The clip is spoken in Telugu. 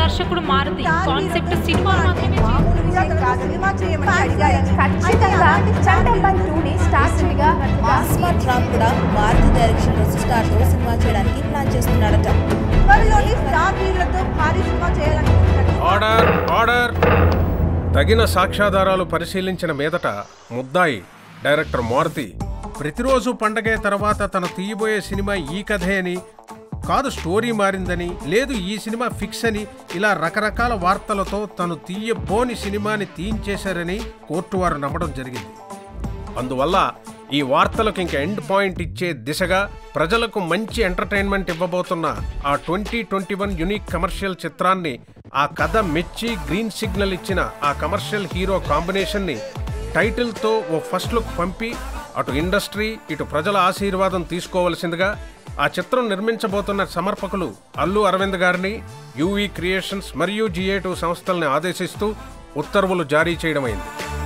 దర్శకుడు మారుతి కాన్సెప్ట్ సినిమా మాత్రమే ఖచ్చితంగా చట్టంపై టూని స్టార్ట్ చేయగా స్మార్ట్ రామ్ కూడా మారుతి డైరెక్షన్ లో స్టార్ తో సినిమా చేయడానికి ప్లాన్ చేస్తున్నాడట త్వరలోని స్టార్ హీరోలతో భారీ సినిమా చేయాలనుకుంటున్నాడు ఆర్డర్ ఆర్డర్ తగిన సాక్ష్యాధారాలు పరిశీలించిన మీదట ముద్దాయి డైరెక్టర్ మారుతి ప్రతిరోజు పండగే తర్వాత తను తీయబోయే సినిమా ఈ కథే అని కాదు స్టోరీ మారిందని లేదు ఈ సినిమా ఫిక్స్ అని ఇలా రకరకాల వార్తలతో తను తీయబోని సినిమాని తీయించేశారని కోర్టు వారు నమ్మడం జరిగింది అందువల్ల ఈ వార్తలకు ఇంక ఎండ్ పాయింట్ ఇచ్చే దిశగా ప్రజలకు మంచి ఎంటర్టైన్మెంట్ ఇవ్వబోతున్న ఆ twenty twenty one unique commercial చిత్రాన్ని ఆ కథ మెచ్చి గ్రీన్ సిగ్నల్ ఇచ్చిన ఆ కమర్షియల్ హీరో కాంబినేషన్ని టైటిల్తో ఓ ఫస్ట్ లుక్ పంపి అటు ఇండస్ట్రీ ఇటు ప్రజల ఆశీర్వాదం తీసుకోవలసిందిగా ఆ చిత్రం నిర్మించబోతున్న సమర్పకులు అల్లు అరవింద్ గారిని యూవీ క్రియేషన్స్ మరియు జిఏ టూ సంస్థల్ని ఆదేశిస్తూ ఉత్తర్వులు జారీ చేయడమైంది